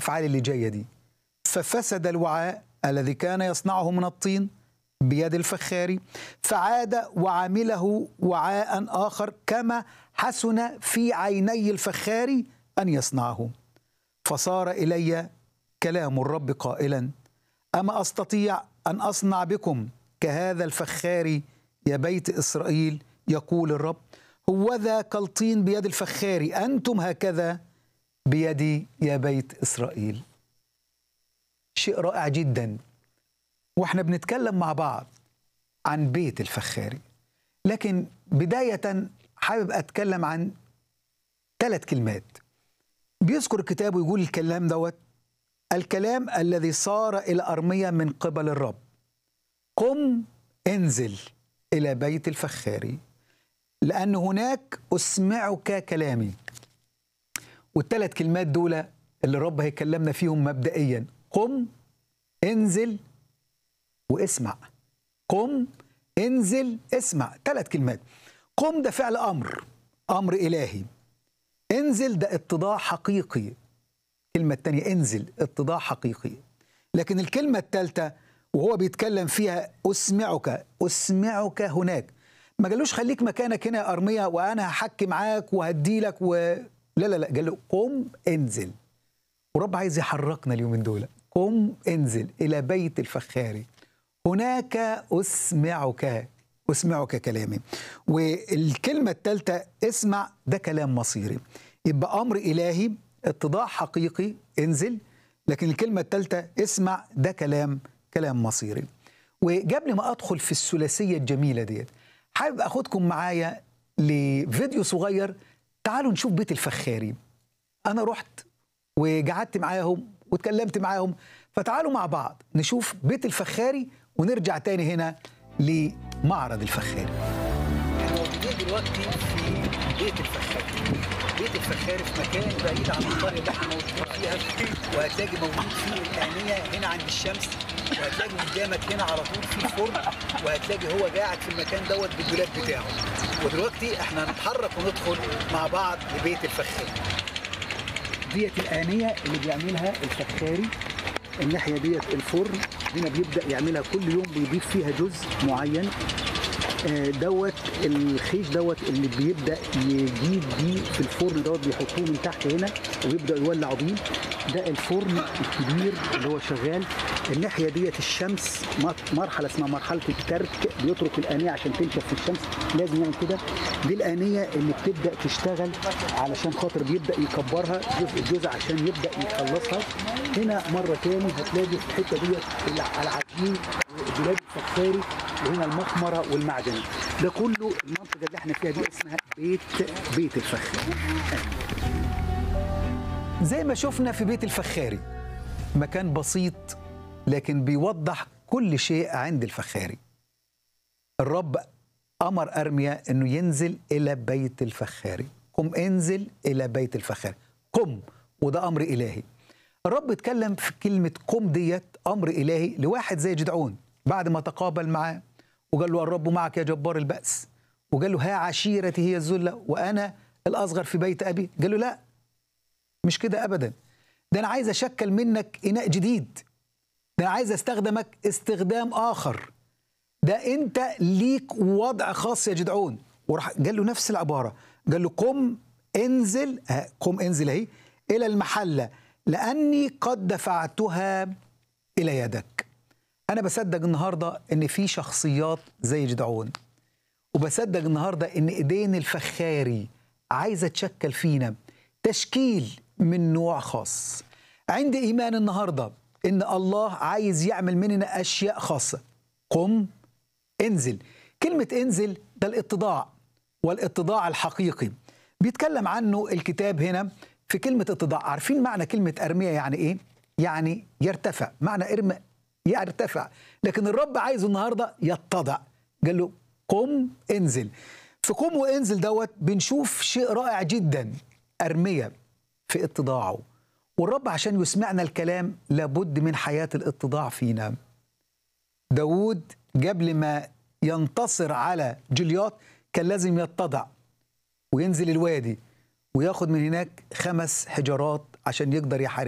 الافعال اللي جايه دي ففسد الوعاء الذي كان يصنعه من الطين بيد الفخاري فعاد وعمله وعاء اخر كما حسن في عيني الفخاري ان يصنعه فصار الي كلام الرب قائلا اما استطيع ان اصنع بكم كهذا الفخاري يا بيت اسرائيل يقول الرب هوذا كالطين بيد الفخاري انتم هكذا بيدي يا بيت اسرائيل شيء رائع جدا واحنا بنتكلم مع بعض عن بيت الفخاري لكن بدايه حابب اتكلم عن ثلاث كلمات بيذكر الكتاب ويقول الكلام دوت الكلام الذي صار الى ارميه من قبل الرب قم انزل الى بيت الفخاري لان هناك اسمعك كلامي والثلاث كلمات دول اللي الرب هيكلمنا فيهم مبدئيا قم انزل واسمع قم انزل اسمع ثلاث كلمات قم ده فعل امر امر الهي انزل ده اتضاع حقيقي الكلمه الثانيه انزل اتضاع حقيقي لكن الكلمه الثالثه وهو بيتكلم فيها اسمعك اسمعك هناك ما قالوش خليك مكانك هنا يا ارميه وانا هحكي معاك وهدي لك و... لا لا لا قال له قم انزل ورب عايز يحركنا اليومين دول قم انزل الى بيت الفخاري هناك اسمعك اسمعك كلامي والكلمه الثالثه اسمع ده كلام مصيري يبقى امر الهي اتضاع حقيقي انزل لكن الكلمه الثالثه اسمع ده كلام كلام مصيري وقبل ما ادخل في الثلاثيه الجميله ديت حابب اخدكم معايا لفيديو صغير تعالوا نشوف بيت الفخاري انا رحت وقعدت معاهم واتكلمت معاهم فتعالوا مع بعض نشوف بيت الفخاري ونرجع تاني هنا لمعرض الفخاري احنا موجودين دلوقتي في بيت الفخاري بيت الفخاري في مكان بعيد عن القريه اللي احنا موجودين فيها وهتلاقي موجود فيه الآنية هنا عند الشمس وهتلاقي قدامك هنا على طول في فرن وهتلاقي هو قاعد في المكان دوت بالدولاب بتاعه ودلوقتي احنا هنتحرك وندخل مع بعض لبيت الفخاري ديت الآنية اللي بيعملها الفخاري الناحية ديت الفرن هنا بيبدأ يعملها كل يوم بيضيف فيها جزء معين آه، دوت الخيش دوت اللي بيبدا يجيب بيه في الفرن دوت بيحطوه من تحت هنا ويبدا يولع بيه ده الفرن الكبير اللي هو شغال الناحيه ديت الشمس مر- مرحله اسمها مرحله الترك بيترك الانيه عشان تنشف في الشمس لازم يعمل كده دي الانيه اللي بتبدا تشتغل علشان خاطر بيبدا يكبرها جزء جزء عشان يبدا يخلصها هنا مره تاني هتلاقي في الحته ديت على العجين دولاب الفخاري وهنا المخمره والمعدن ده كله المنطقه اللي احنا فيها دي اسمها بيت بيت الفخاري زي ما شفنا في بيت الفخاري مكان بسيط لكن بيوضح كل شيء عند الفخاري الرب امر ارميا انه ينزل الى بيت الفخاري قم انزل الى بيت الفخاري قم وده امر الهي الرب اتكلم في كلمه قم ديت امر الهي لواحد زي جدعون بعد ما تقابل معاه وقال له الرب معك يا جبار البأس وقال له ها عشيرتي هي الذلة وأنا الأصغر في بيت أبي قال له لا مش كده أبدا ده أنا عايز أشكل منك إناء جديد ده أنا عايز أستخدمك استخدام آخر ده أنت ليك وضع خاص يا جدعون وراح قال له نفس العبارة قال له قم انزل ها، قم انزل اهي إلى المحلة لأني قد دفعتها إلى يدك أنا بصدق النهاردة إن في شخصيات زي جدعون وبصدق النهاردة إن إيدين الفخاري عايزة تشكل فينا تشكيل من نوع خاص عندي إيمان النهاردة إن الله عايز يعمل مننا أشياء خاصة قم انزل كلمة انزل ده الاتضاع والاتضاع الحقيقي بيتكلم عنه الكتاب هنا في كلمة اتضاع عارفين معنى كلمة أرمية يعني إيه؟ يعني يرتفع معنى ارمى يرتفع لكن الرب عايزه النهاردة يتضع قال له قم انزل في قم وانزل دوت بنشوف شيء رائع جدا أرمية في اتضاعه والرب عشان يسمعنا الكلام لابد من حياة الاتضاع فينا داود قبل ما ينتصر على جليات كان لازم يتضع وينزل الوادي وياخد من هناك خمس حجارات عشان يقدر يحارب